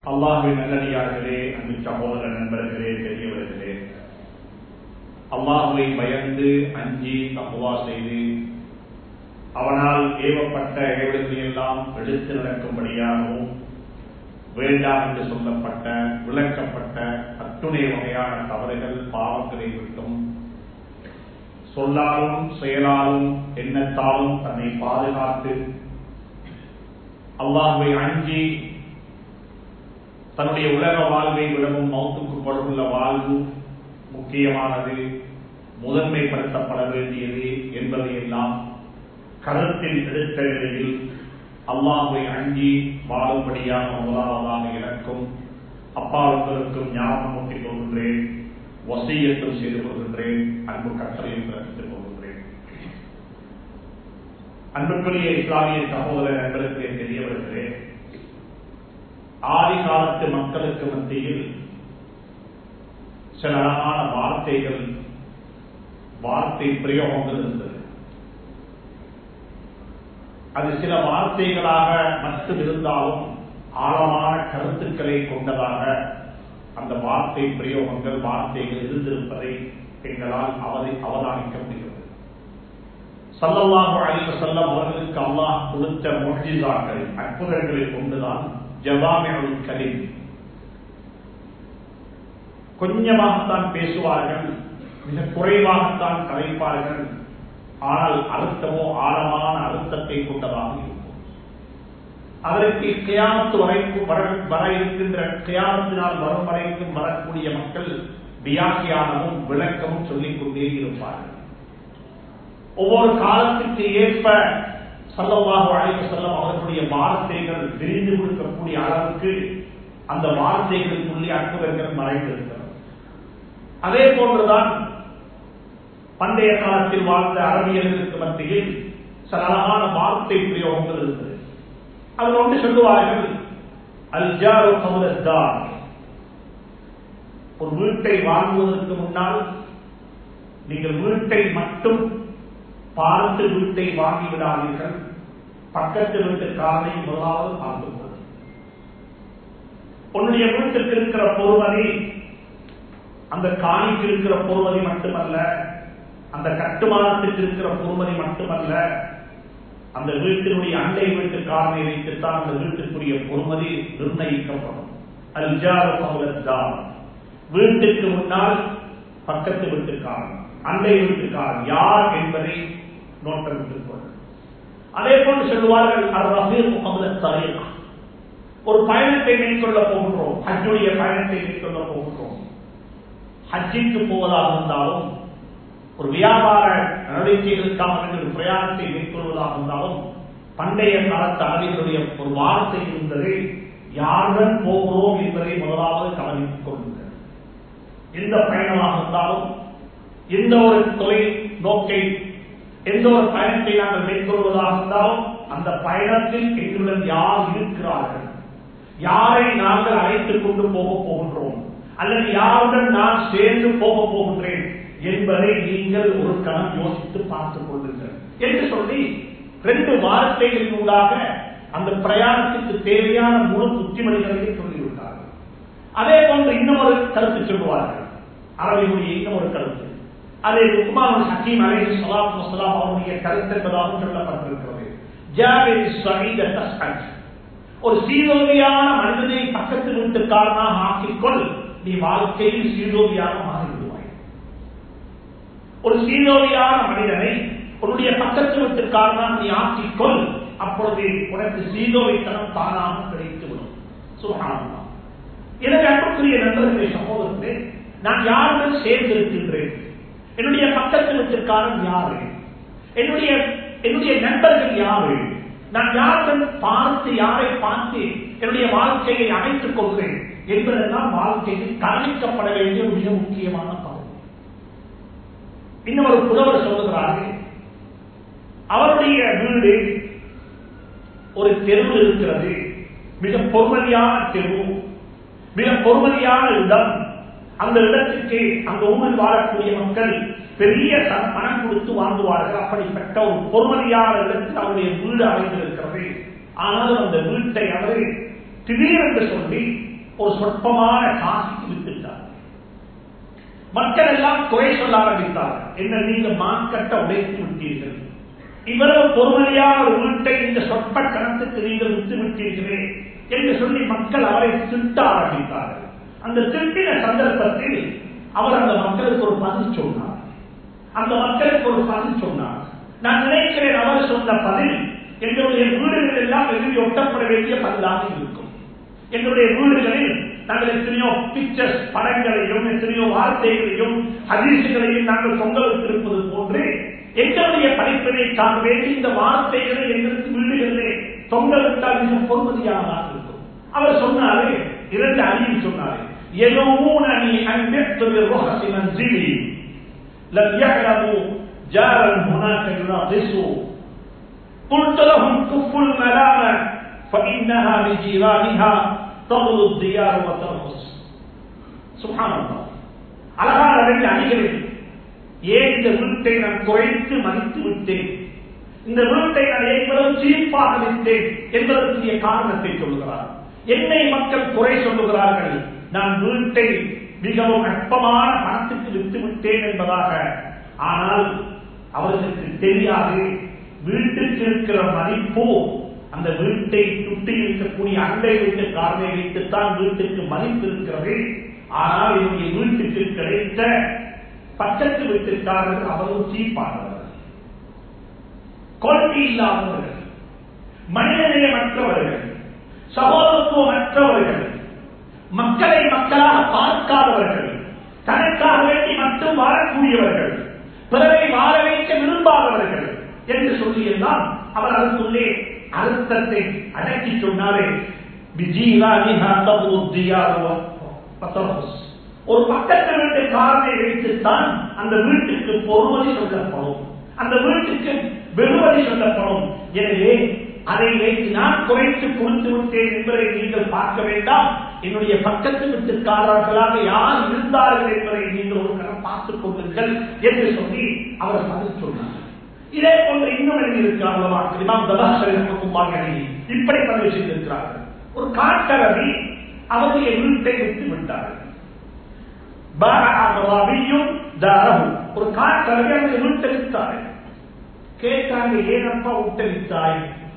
அல்லாஹுவின் நல்லடியார்களே அன்பு சகோதர நண்பர்களே பெரியவர்களே அல்லாஹுவை பயந்து அஞ்சி தப்புவா செய்து அவனால் ஏவப்பட்ட ஏவல்களை எல்லாம் எடுத்து நடக்கும்படியாகவும் வேண்டாம் என்று சொல்லப்பட்ட விளக்கப்பட்ட அத்துணை வகையான தவறுகள் பாவங்களை விட்டும் சொல்லாலும் செயலாலும் எண்ணத்தாலும் தன்னை பாதுகாத்து அல்லாஹுவை அஞ்சி தன்னுடைய உலக வாழ்வை விடவும் மௌத்துக்கு படுள்ள வாழ்வு முக்கியமானது முதன்மைப்படுத்தப்பட வேண்டியது என்பதையெல்லாம் கருத்தில் எடுத்த நிலையில் அல்லாஹுவை அஞ்சி வாழும்படியான முதலாவதாக எனக்கும் அப்பாவுங்களுக்கும் ஞாபகம் ஊட்டிக் கொள்கின்றேன் வசையத்தும் செய்து கொள்கின்றேன் அன்பு கட்டளையும் பிறப்பித்துக் கொள்கின்றேன் அன்புக்குரிய இஸ்லாமிய சகோதர நண்பருக்கு தெரியவர்களே ஆதி காலத்து மக்களுக்கு மத்தியில் சில அழகான வார்த்தைகள் வார்த்தை பிரயோகங்கள் இருந்தது அது சில வார்த்தைகளாக மட்டும் இருந்தாலும் ஆழமான கருத்துக்களை கொண்டதாக அந்த வார்த்தை பிரயோகங்கள் வார்த்தைகள் இருந்திருப்பதை எங்களால் அவரை அவதானிக்க முடிகிறது சல்லல்லாஹு அலைஹி செல்லம் அவர்களுக்கு அல்லாஹ் கொடுத்த மொழிசாக்கள் அற்புதங்களை கொண்டுதான் ஜவாமியுல் கலீம் கொஞ்சமாகத்தான் பேசுவார்கள் மிக குறைவாகத்தான் கலைப்பார்கள் ஆனால் அர்த்தமோ ஆழமான அர்த்தத்தை கொண்டதாக இருக்கும் அதற்கு கியாமத்து வரைக்கும் வர இருக்கின்ற கியாமத்தினால் வரும் வரைக்கும் வரக்கூடிய மக்கள் வியாக்கியானமும் விளக்கமும் சொல்லிக் கொண்டே இருப்பார்கள் ஒவ்வொரு காலத்திற்கு ஏற்ப சல்லவாக அழைக்க செல்லும் அவர்களுடைய வார்த்தைகள் விரிந்து கொடுக்கக்கூடிய அளவுக்கு அந்த வார்த்தைகளுக்குள்ளே அற்புதங்கள் மறைந்திருக்கிறது அதே போன்றுதான் பண்டைய காலத்தில் வாழ்ந்த அரபியர்களுக்கு மத்தியில் சில அழகான வார்த்தை பிரயோகங்கள் இருந்தது அதில் ஒன்று சொல்லுவார்கள் அல்ஜாரோ கமுலத்தார் ஒரு வீட்டை வாங்குவதற்கு முன்னால் நீங்கள் வீட்டை மட்டும் பார்த்து வீட்டை வாங்கி விடாதீர்கள் பக்கத்து வீட்டுக்காரனை முதலாவது பார்த்து உன்னுடைய வீட்டுக்கு இருக்கிற பொறுமதி அந்த காணிக்கு இருக்கிற பொறுமதி மட்டுமல்ல அந்த கட்டுமானத்துக்கு இருக்கிற பொறுமதி மட்டுமல்ல அந்த வீட்டினுடைய அண்டை வீட்டுக்காரனை வைத்துத்தான் அந்த வீட்டுக்குரிய பொறுமதி நிர்ணயிக்கப்படும் அல்ஜார் வீட்டுக்கு முன்னால் பக்கத்து வீட்டுக்காரன் அண்டை வீட்டுக்காரன் யார் என்பதை நோட்டமிட்டுக் கொள் அதே போன்று சொல்லுவார்கள் ஒரு பயணத்தை மேற்கொள்ள போகின்றோம் ஹஜ்ஜுடைய பயணத்தை மேற்கொள்ள போகின்றோம் ஹஜ்ஜிக்கு போவதாக இருந்தாலும் ஒரு வியாபார நடவடிக்கைகளுக்காக ஒரு பிரயாணத்தை மேற்கொள்வதாக இருந்தாலும் பண்டைய காலத்து அறிவுடைய ஒரு வார்த்தை இருந்தது யாருடன் போகிறோம் என்பதை முதலாவது கவனித்துக் கொள்ளுங்கள் எந்த பயணமாக இருந்தாலும் எந்த ஒரு தொலை நோக்கை எந்த ஒரு பயணத்தை நாங்கள் மேற்கொள்வதாக இருந்தாலும் அந்த பயணத்தில் எங்களுடன் யார் இருக்கிறார்கள் யாரை நாங்கள் அழைத்துக் கொண்டு போக போகின்றோம் அல்லது யாருடன் நான் சேர்ந்து போக போகின்றேன் என்பதை நீங்கள் ஒரு கணம் யோசித்து பார்த்துக் கொள்ளுங்கள் என்று சொல்லி ரெண்டு வார்த்தைகளினூடாக அந்த பிரயாணத்துக்கு தேவையான முழு புத்திமதிகளையும் சொல்லிவிட்டார்கள் அதே போன்று இன்னும் ஒரு கருத்து சொல்லுவார்கள் அரபியுடைய இன்னும் ஒரு கருத்து அதை உஸ்மான் ஹக்கீம் அலை சலாத் வசலாம் அவருடைய கருத்து என்பதாக சொல்லப்பட்டிருக்கிறது ஜாவித் சயீத தஸ்கட் ஒரு சீரோவியான மனிதனை பக்கத்து வீட்டுக்காரனாக ஆக்கிக்கொள் நீ வாழ்க்கையில் சீரோவியாக மாறிவிடுவாய் ஒரு சீரோவியான மனிதனை உன்னுடைய பக்கத்து வீட்டுக்காரனாக நீ ஆக்கிக்கொள் அப்பொழுது உனக்கு சீரோவித்தனம் தானாக கிடைத்துவிடும் சுகானமா எனக்கு அன்புக்குரிய நண்பர்களை சமூகத்தை நான் யாருடன் சேர்ந்திருக்கின்றேன் என்னுடைய பக்கத்து வீட்டிற்காரன் யாரு என்னுடைய என்னுடைய நண்பர்கள் யாரு நான் யாருடன் பார்த்து யாரை பார்த்து என்னுடைய வாழ்க்கையை அமைத்துக் கொள்கிறேன் என்பதெல்லாம் வாழ்க்கையில் கவனிக்கப்பட வேண்டிய மிக முக்கியமான பகுதி இன்னும் ஒரு புலவர் சொல்லுகிறார்கள் அவருடைய வீடு ஒரு தெருவு இருக்கிறது மிக பொறுமதியான தெருவு மிக பொறுமதியான இடம் அந்த இடத்துக்கு அந்த ஊரில் வாழக்கூடிய மக்கள் பெரிய பணம் கொடுத்து வாங்குவார்கள் அப்படிப்பட்ட ஒரு பொறுமதியான இடத்தில் அவருடைய வீடு அமைந்திருக்கிறது ஆனாலும் அந்த வீட்டை அவர் திடீரென்று சொல்லி ஒரு சொற்பமான காசிக்கு வித்துட்டார் மக்கள் எல்லாம் குறை சொல்ல ஆரம்பித்தார்கள் என்ன நீங்க மார்க்கெட்டை உடைத்து விட்டீர்கள் இவ்வளவு பொறுமதியான ஒரு வீட்டை இந்த சொற்ப கணத்துக்கு நீங்கள் விட்டு விட்டீர்களே என்று சொல்லி மக்கள் அவரை திட்ட ஆரம்பித்தார்கள் அந்த திட்டின சந்தர்ப்பத்தில் அவர் அந்த மக்களுக்கு ஒரு பதில் சொன்னார் அந்த மக்களுக்கு ஒரு பதில் சொன்னார் நான் நினைக்கிறேன் அவர் சொன்ன பதில் எங்களுடைய வீடுகள் எல்லாம் எழுதி ஒட்டப்பட வேண்டிய பதிலாக இருக்கும் எங்களுடைய வீடுகளில் நாங்கள் எத்தனையோ பிக்சர்ஸ் படங்களையும் எத்தனையோ வார்த்தைகளையும் அதிர்ச்சிகளையும் நாங்கள் தொங்க வைத்திருப்பது போன்று எங்களுடைய படிப்பினைக்காக வேண்டி இந்த வார்த்தைகளை எங்களுக்கு வீடுகளிலே தொங்க விட்டால் மிக பொறுமதியானதாக இருக்கும் அவர் சொன்னாரு இரண்டு அணியில் சொன்னாரு يلومونني أن بئت بالرخص منزلي لم يعلموا جارا هناك يناقصوا قلت لهم كفوا الملامة فإنها بجيرانها تغلو الديار وترخص سبحان الله அழகான ரெண்டு அணிகளில் ஏன் இந்த வீட்டை நான் குறைத்து மதித்து விட்டேன் இந்த வீட்டை நான் எவ்வளவு சீப்பாக விட்டேன் என்பதற்குரிய காரணத்தை சொல்லுகிறார் என்னை மக்கள் குறை சொல்லுகிறார்கள் நான் வீட்டை மிகவும் அற்பமான பணத்துக்கு விட்டு விட்டேன் என்பதாக ஆனால் அவர்களுக்கு தெரியாது வீட்டுக்கு இருக்கிற மதிப்பு அந்த வீட்டை சுற்றி இருக்கக்கூடிய அண்டை வீட்டு காரணை வைத்துத்தான் வீட்டுக்கு மதிப்பு இருக்கிறது ஆனால் என்னுடைய வீட்டுக்கு கிடைத்த பக்கத்து வீட்டுக்காரர்கள் அவ்வளவு சீப்பானவர்கள் குவாலிட்டி இல்லாதவர்கள் மனிதநேயமற்றவர்கள் சகோதரத்துவமற்றவர்கள் மக்களை மக்களாக பார்க்காதவர்கள் தனக்காக வேண்டி மட்டும் வாழக்கூடியவர்கள் பிறரை வாழ வைக்க விரும்பாதவர்கள் என்று சொல்லியெல்லாம் அவர் அதற்குள்ளே அர்த்தத்தை அடக்கி சொன்னாரே ஒரு பக்கத்து வீட்டு காரனை வைத்துத்தான் அந்த வீட்டுக்கு பொறுமதி சொல்லப்படும் அந்த வீட்டுக்கு வெறுமதி சொல்லப்படும் எனவே அதை வைத்து நான் குறைத்து கொடுத்து விட்டேன் என்பதை நீங்கள் பார்க்க வேண்டாம் என்னுடைய பக்கத்து வீட்டுக்காரர்களாக யார் இருந்தார்கள் என்பதை நீங்கள் ஒரு கணம் பார்த்துக் கொள்ளுங்கள் என்று சொல்லி அவர் பதில் சொன்னார் இதே போன்று இன்னும் எழுதியிருக்கிறார்கள் இமாம் தபாசரி இப்படி பதிவு செய்திருக்கிறார்கள் ஒரு காட்டரவி அவருடைய வீட்டை விட்டு விட்டார்கள் ஒரு காட்டரவி அவருடைய வீட்டை விட்டார்கள் கேட்டாங்க ஏனப்பா விட்டு விட்டாய்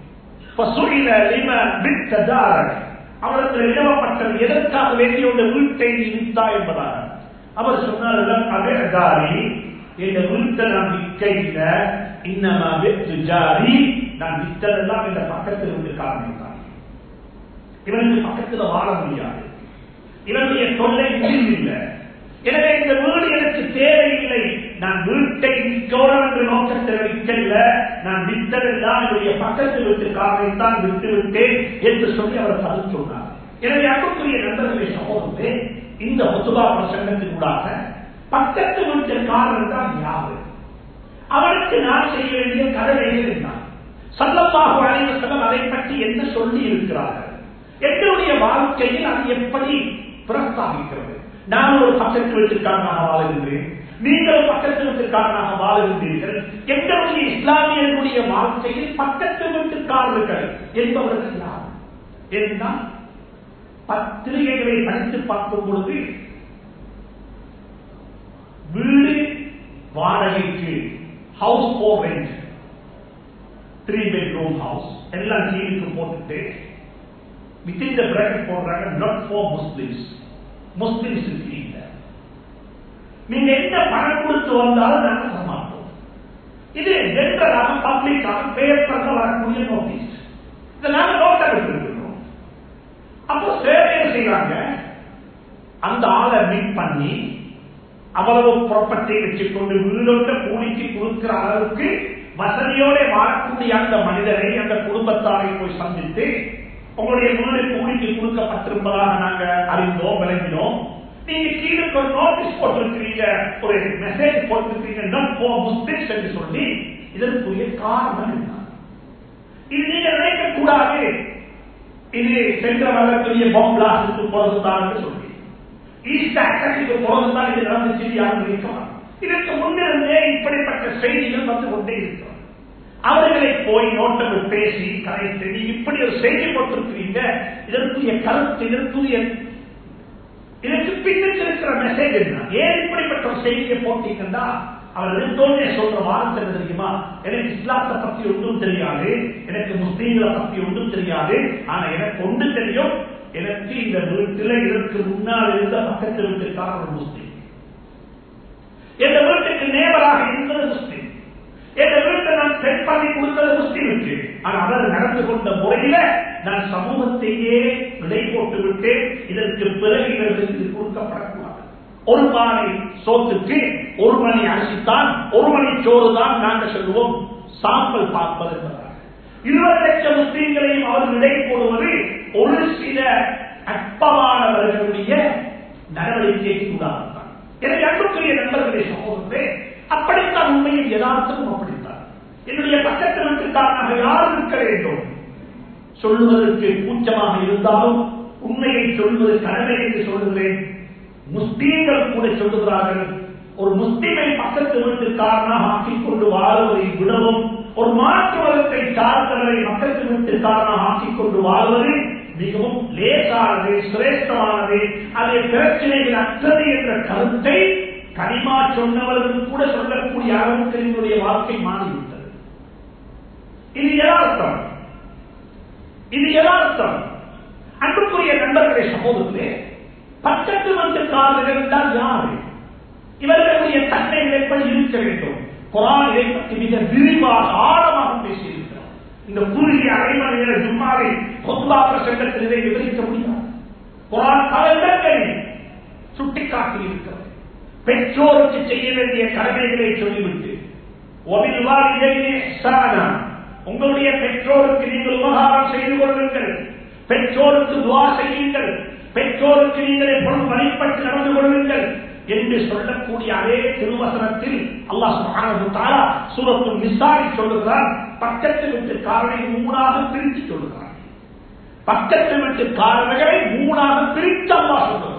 அவருக்கு எழுதப்பட்டது எதற்காக வேண்டிய ஒரு வீட்டை நீ வித்தா என்பதாக அவர் சொன்னார் அபேதாரி என்ற வீட்டை நான் விற்க இல்லை இன்னமா வெற்று ஜாரி நான் வித்ததெல்லாம் இந்த பக்கத்தில் இருந்து காரணம் இவனுக்கு பக்கத்தில் வாழ முடியாது இவனுடைய தொல்லை முடிவில்லை எனவே இந்த வீடு எனக்கு தேவையில்லை நான் வீட்டை விற்கோம் என்று நோக்கத்தில் விற்கல நான் வித்ததெல்லாம் என்னுடைய பக்கத்து வீட்டுக்காரனை தான் விட்டு விட்டேன் என்று சொல்லி அவர் பதில் சொன்னார் எனவே அன்புக்குரிய நண்பர்களை சகோதரே இந்த ஒத்துபா பிரசங்கத்தினூடாக பக்கத்து வீட்டுக்காரன் தான் யாரு அவனுக்கு நான் செய்ய வேண்டிய கடமைகள் என்ன சல்லப்பாக அனைவசலம் அதை பற்றி என்ன சொல்லி இருக்கிறார்கள் எங்களுடைய வாழ்க்கையில் அது எப்படி பிரஸ்தாபிக்கிறது நான் ஒரு பக்கத்து வீட்டுக்காரனாக வாழுகின்றேன் நீங்கள் பக்கத்து வீட்டுக்காரனாக வாழுகின்றீர்கள் எங்களுடைய இஸ்லாமியர்களுடைய வாழ்க்கையில் பக்கத்து வீட்டுக்காரர்கள் என்பவர்கள் யார் என்றால் பத்திரிகைகளை படித்து பார்க்கும் பொழுது வீடு வாடகைக்கு house for rent three bedroom house எல்லாம் டிவிக்கு போட்டுட்டு வித்தின் த பிராக்கெட் போடுறாங்க நாட் ஃபார் முஸ்லிம்ஸ் முஸ்லிம்ஸ் இல்லை நீங்க என்ன பணம் கொடுத்து வந்தாலும் நாங்கள் தரமாட்டோம் இது ஜென்ரலாக பப்ளிக்காக பேப்பர்ல வரக்கூடிய நோட்டீஸ் இதை நாங்க நோட்டா எடுத்துருக்கிறோம் அப்போ சேவையை செய்யறாங்க அந்த ஆளை மீட் பண்ணி அவ்வளவு ப்ராப்பர்ட்டி வச்சுக்கொண்டு வீடோட்ட கூலிக்கு கொடுக்கிற அளவுக்கு வசதியோட வாழக்கூடிய அந்த மனிதரை அந்த குடும்பத்தாரை போய் சந்தித்து உங்களுடைய வீடு கூலிக்கு கொடுக்கப்பட்டிருப்பதாக நாங்க அறிந்தோம் விளங்கினோம் நீங்க கீழே ஒரு நோட்டீஸ் போட்டிருக்கிறீங்க ஒரு மெசேஜ் போட்டிருக்கிறீங்க not for Muslims என்று சொல்லி இதற்குரிய காரணம் என்ன இது நீங்க நினைக்க கூடாது இது சென்ற வரக்கூடிய பாம் பிளாஸ்டுக்கு பிறகுதான் என்று சொல்லி ஈஸ்ட் அட்டாக்கு பிறகுதான் இது நடந்துச்சு யாரும் இருக்கலாம் இதற்கு முன்னிருந்தே இப்படிப்பட்ட செய்திகள் வந்து கொண்டே இருக்கிறோம் அவர்களை போய் நோட்டம் பேசி கலைத்து நீ இப்படி ஒரு செய்தி போட்டிருக்கிறீங்க இதற்குரிய கருத்து இதற்குரிய பின்னுக்கு இருக்கிற மெசேஜ் என்ன ஏன் இப்படிப்பட்ட ஒரு செய்தியை போட்டீங்கன்னா அவர் எடுத்தோடனே சொல்ற வார்த்தை என்ன தெரியுமா எனக்கு இஸ்லாத்தை பத்தி ஒன்றும் தெரியாது எனக்கு முஸ்லீம்களை பத்தி ஒன்றும் தெரியாது ஆனா எனக்கு ஒன்று தெரியும் எனக்கு இந்த வீட்டில் இதற்கு முன்னால் இருந்த பக்கத்து வீட்டுக்கார ஒரு முஸ்லீம் எந்த வீட்டுக்கு நேபராக இருந்தது முஸ்லீம் எந்த வீட்டை நான் செட் பண்ணி கொடுத்தது முஸ்லீமுக்கு ஆனா அவர் நடந்து கொண்ட முறையில நான் சமூகத்தையே விலை போட்டு விட்டு இதற்கு பிறகு இவர்களுக்கு கொடுக்கப்படக்கூடாது ஒரு பானை சோத்துக்கு ஒரு மணி அரிசித்தான் ஒரு மணி சோறு தான் நாங்கள் சொல்லுவோம் சாம்பல் பார்ப்பது என்பதாக இருபது லட்சம் முஸ்லீம்களையும் அவர் விலை போடுவது ஒரு சில அற்பமானவர்களுடைய நடவடிக்கைக்கு உதாரணம் எனவே அன்புக்குரிய நண்பர்களே சமூகத்தை அப்படித்தான் உண்மையில் யதார்த்தமும் அப்படித்தான் என்னுடைய பக்கத்து வீட்டுக்காரனாக யார் இருக்க வேண்டும் சொல்லுவதற்கு கூச்சமாக இருந்தாலும் உண்மையை சொல்வது கடமை என்று சொல்லுகிறேன் முஸ்லீம்கள் கூட சொல்லுகிறார்கள் ஒரு முஸ்லீமை பக்கத்து வீட்டுக்காரனாக ஆக்கிக் கொண்டு வாழ்வதை விடவும் ஒரு மாற்று மதத்தை சார்ந்தவரை பக்கத்து வீட்டுக்காரனாக ஆக்கிக் கொண்டு வாழ்வது மிகவும் லேசானது சிரேஷ்டமானது அதே பிரச்சனைகள் அற்றது என்ற கருத்தை கனிமா சொன்னவர்களுக்கு கூட சொல்லக்கூடிய அளவுக்கு என்னுடைய வாழ்க்கை மாறிவிட்டது இது யதார்த்தம் இது யதார்த்தம் அன்புக்குரிய நண்பர்களே சமூகத்திலே பக்கத்து வந்துக்காரர்கள் என்றால் யாரு இவர்களுடைய தன்மைகள் எப்படி இருக்க வேண்டும் குரான் இதை பற்றி மிக விரிவாக ஆழமாக பேசியிருக்கிறார் இந்த குறுகிய அரை மணி நேர ஜும்மாவை பொதுவா பிரசங்கத்தில் இதை விவரிக்க முடியாது குரான் பல இடங்களில் சுட்டிக்காட்டி இருக்கிறது பெற்றோருக்கு செய்ய வேண்டிய கடமைகளை சொல்லிவிட்டு உங்களுடைய பெற்றோருக்கு நீங்கள் உபகாரம் செய்து கொள்ளுங்கள் பெற்றோருக்கு துவா செய்யுங்கள் பெற்றோருக்கு நீங்கள் எப்பொழுதும் வழிபட்டு நடந்து கொள்ளுங்கள் என்று சொல்லக்கூடிய அதே திருவசனத்தில் அல்லாஹ் சூரத்து நிசாரி சொல்லுகிறார் பக்கத்து வீட்டு காரனை மூணாக பிரித்து சொல்லுகிறார் பக்கத்து வீட்டு காரணிகளை மூணாக பிரித்து அல்லா சொல்லுகிறார்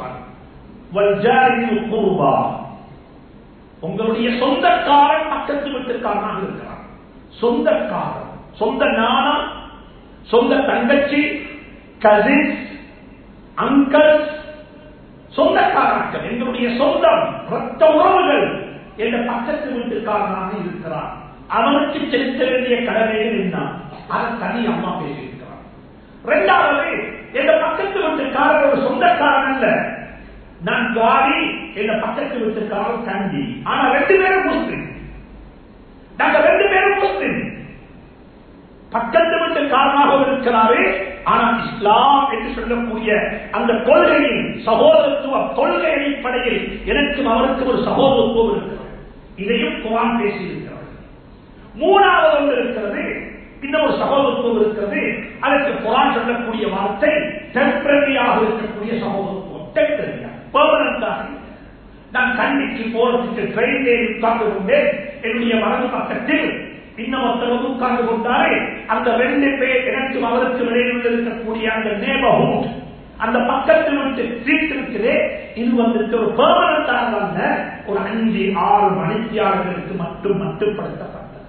உங்களுடைய சொந்தக்காரன் பக்கத்து வீட்டுக்காரனாக இருக்கிறார் சொந்தக்காரன் சொந்த நாணம் சொந்த தங்கச்சி கசின்ஸ் அங்கிள்ஸ் சொந்தக்காரர்கள் எங்களுடைய சொந்தம் ரத்த உறவுகள் என்ற பக்கத்து வீட்டுக்காரனாக இருக்கிறார் அவனுக்கு செலுத்த வேண்டிய கடமைகள் என்ன அதை தனி அம்மா பேசியிருக்கிறார் இரண்டாவது எந்த பக்கத்து வீட்டுக்காரர் ஒரு சொந்தக்காரன் அல்ல நான் காரி என்ற பக்கத்து வீட்டுக்காரர் தந்தி ஆனா ரெண்டு பேரும் முஸ்லிம் நாங்க ரெண்டு பேரும் முஸ்லிம் பக்கத்து வீட்டுக்காரனாக இருக்கிறாரு ஆனால் இஸ்லாம் என்று சொல்லக்கூடிய அந்த கொள்கையின் சகோதரத்துவ கொள்கை அடிப்படையில் எனக்கும் அவருக்கும் ஒரு சகோதரத்துவம் இருக்கிறது இதையும் குரான் பேசியிருக்கிறது மூணாவது ஒன்று இருக்கிறது இன்னும் ஒரு சகோதரத்துவம் இருக்கிறது அதற்கு குரான் சொல்லக்கூடிய வார்த்தை டெம்பரரியாக இருக்கக்கூடிய சகோதரத்துவம் டெம்பரரியா பெர்மனண்டாக நான் கண்டிக்கு போறதுக்கு ட்ரெயினிலே உட்கார்ந்து கொண்டேன் என்னுடைய வலது பக்கத்தில் இன்னொருத்தர் உட்கார்ந்து கொண்டாரே அந்த ரெண்டு பேர் எனக்கு அவருக்கு இடையில் இருக்கக்கூடிய அந்த நேபர்ஹுட் அந்த பக்கத்து விட்டு சீட் இருக்குது இது வந்துட்டு ஒரு பெர்மனண்டாக அல்ல ஒரு அஞ்சு ஆறு மணித்தியாளர்களுக்கு மட்டும் மட்டுப்படுத்தப்பட்டது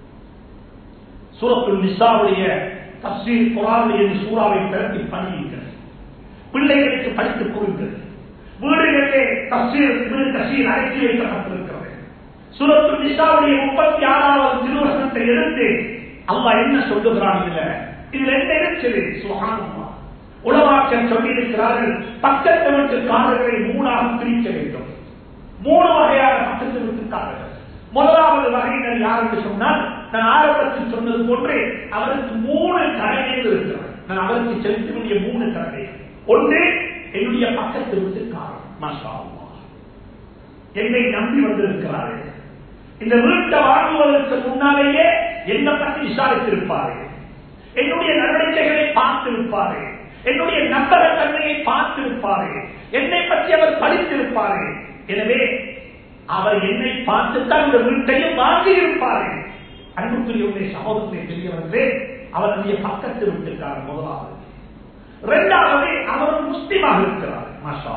சூரத்துல் நிசாவுடைய தப்சீர் குரானுடைய சூறாவை பிறகு பண்ணியிருக்கிறது பிள்ளைகளுக்கு படித்துக் கொடுங்கள் வீடுகளிலே தப்சீர் தசீர் அழைச்சி வைக்கப்பட்டிருக்கிறது சுரத்து நிசாவுடைய முப்பத்தி ஆறாவது திருவசனத்தை எடுத்து அல்லா என்ன சொல்லுகிறான் இதுல இதுல என்ன இருக்குது சுகானமா உலவாக்கல் சொல்லியிருக்கிறார்கள் பக்கத்து வீட்டுக்காரர்களை மூணாக பிரிக்க வேண்டும் மூணு வகையான பக்கத்து வீட்டுக்காரர்கள் முதலாவது வகையினர் யார் என்று சொன்னால் நான் ஆரம்பத்தில் சொன்னது போன்று அவருக்கு மூணு கடமைகள் இருக்கிறது நான் அவருக்கு செலுத்த வேண்டிய மூணு கடமைகள் ஒன்று என்னுடைய பக்கத்து வீட்டுக்காரர் மாஷா என்னை நம்பி வந்திருக்கிறார்கள் இந்த வீட்டை வாங்குவதற்கு முன்னாலேயே என்னை பற்றி விசாரித்திருப்பாரு என்னுடைய நடவடிக்கைகளை பார்த்திருப்பாரு என்னுடைய நம்பகத்தன்மையை பார்த்திருப்பாரு என்னை பற்றி அவர் படித்திருப்பாரு எனவே அவர் என்னை பார்த்துத்தான் இந்த வீட்டையும் வாங்கி இருப்பாரு அன்புக்குரிய சகோதரத்தை தெரியவர்களே அவருடைய பக்கத்து வீட்டுக்காரர் முதலாவது இரண்டாவது அவர் முஸ்லிமாக இருக்கிறார் மாஷா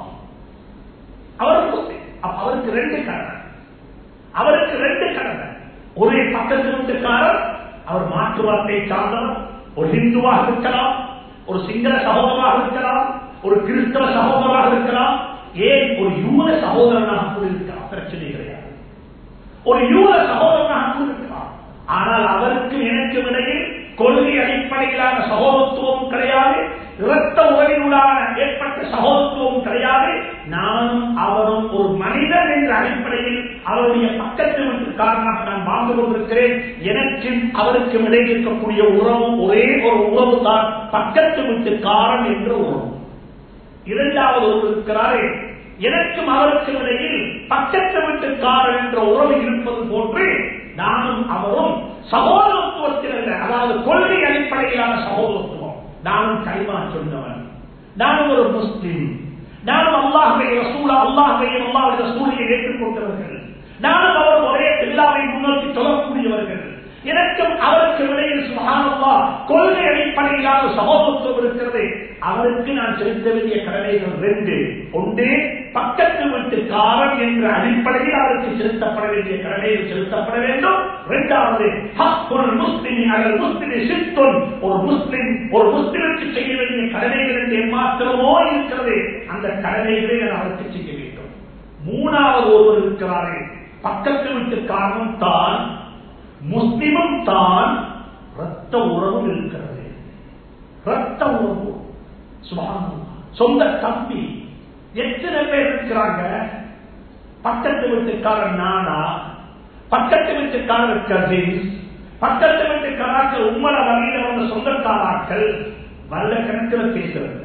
அவர் முஸ்லிம் அவருக்கு ரெண்டு கடமை அவருக்கு ரெண்டு கடமை ஒரே பக்கத்து வீட்டுக்காரர் அவர் மாற்று வார்த்தை சார்ந்தவர் ஒரு ஹிந்துவாக இருக்கலாம் ஒரு சிங்கள சகோதராக இருக்கலாம் ஒரு கிறிஸ்தவ சகோதராக இருக்கலாம் ஏன் ஒரு யூத சகோதரனாக கூட இருக்கலாம் பிரச்சனை கிடையாது ஒரு யூத சகோதரனாக கூட இருக்கலாம் ஆனால் அவருக்கு எனக்கு இடையில் கொள்கை அடிப்படையிலான சகோதரத்துவம் கிடையாது இரத்த உறவினூடான ஏற்பட்ட சகோதரத்துவம் கிடையாது நானும் அவரும் ஒரு மனிதன் என்ற அடிப்படையில் அவருடைய பக்கத்து வீட்டுக்காரனாக நான் வாழ்ந்து கொண்டிருக்கிறேன் எனக்கும் அவருக்கும் இடையில் இருக்கக்கூடிய உறவு ஒரே ஒரு உறவு தான் பக்கத்து வீட்டுக்காரன் என்ற உறவு இரண்டாவது ஒரு இருக்கிறாரே எனக்கும் அவருக்கும் இடையில் பக்கத்து வீட்டுக்காரன் என்ற உறவு இருப்பது போன்று நானும் அவரும் சகோதரத்துவத்தில் அல்ல அதாவது கொள்கை அடிப்படையிலான சகோதரத்துவம் நானும் கைமா சொன்னவன் நானும் ஒரு முஸ்லிம் நானும் அல்லாஹை ரசூலா அல்லாஹையும் அல்லாஹுடைய ரசூலையை ஏற்றுக்கொண்டவர்கள் நானும் அவர் ஒரே எல்லாவை முன்னோக்கி சொல்லக்கூடியவர்கள் எனக்கும் அவருக்கு இடையில் சுகானல்லா கொள்கை அடிப்படையிலான சகோதரத்துவம் இருக்கிறது அவருக்கு நான் செலுத்த வேண்டிய கடமைகள் ரெண்டு ஒன்று பக்கத்து வீட்டுக்காரன் என்ற அடிப்படையில் அவருக்கு செலுத்தப்பட வேண்டிய கடமைகள் செலுத்தப்பட வேண்டும் இரண்டாவது ஒரு முஸ்லிம் அல்லது முஸ்லிம் சித்தொன் ஒரு முஸ்லிம் ஒரு முஸ்லிமுக்கு செய்ய வேண்டிய கடமைகள் என்று மாத்திரமோ இருக்கிறது அந்த கடமைகளை நான் அவருக்கு செய்ய வேண்டும் மூணாவது ஒருவர் இருக்கிறாரே பக்கத்து வீட்டுக்காரனும் தான் முஸ்லிமும் தான் ரத்த உறவும் இருக்கிறது ரத்த உறவு சுபானம் சொந்த தம்பி எத்தனை பேர் இருக்கிறாங்க பக்கத்து வீட்டுக்காரன் நானா பக்கத்து வீட்டுக்காரர் கசின்ஸ் பக்கத்து வீட்டுக்காராக்கள் உம்மள வகையில் வந்த சொந்தக்காராக்கள் வல்ல கணக்கில் பேசுறதில்ல